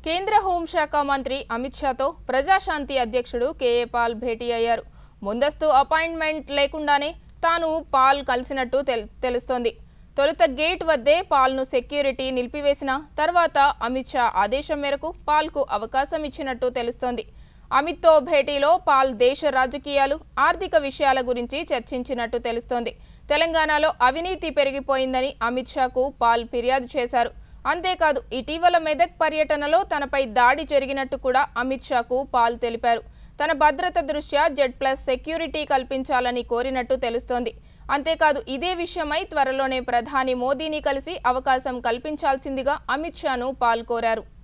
కేంద్ర హోంశాఖ మంత్రి అమిత్ షాతో ప్రజాశాంతి అధ్యక్షుడు కేఏ పాల్ భేటీ అయ్యారు ముందస్తు అపాయింట్మెంట్ లేకుండానే తాను పాల్ కలిసినట్టు తెల్- తెలుస్తోంది తొలుత గేట్ వద్దే పాల్ను సెక్యూరిటీ నిలిపివేసిన తర్వాత అమిత్ షా ఆదేశం మేరకు పాల్కు అవకాశం ఇచ్చినట్టు తెలుస్తోంది అమిత్తో భేటీలో పాల్ దేశ రాజకీయాలు ఆర్థిక విషయాల గురించి చర్చించినట్టు తెలుస్తోంది తెలంగాణలో అవినీతి పెరిగిపోయిందని అమిత్ షాకు పాల్ ఫిర్యాదు చేశారు అంతేకాదు ఇటీవల మెదక్ పర్యటనలో తనపై దాడి జరిగినట్టు కూడా అమిత్ షాకు పాల్ తెలిపారు తన భద్రత దృష్ట్యా జెడ్ ప్లస్ సెక్యూరిటీ కల్పించాలని కోరినట్టు తెలుస్తోంది అంతేకాదు ఇదే విషయమై త్వరలోనే ప్రధాని మోదీని కలిసి అవకాశం కల్పించాల్సిందిగా అమిత్ షాను పాల్ కోరారు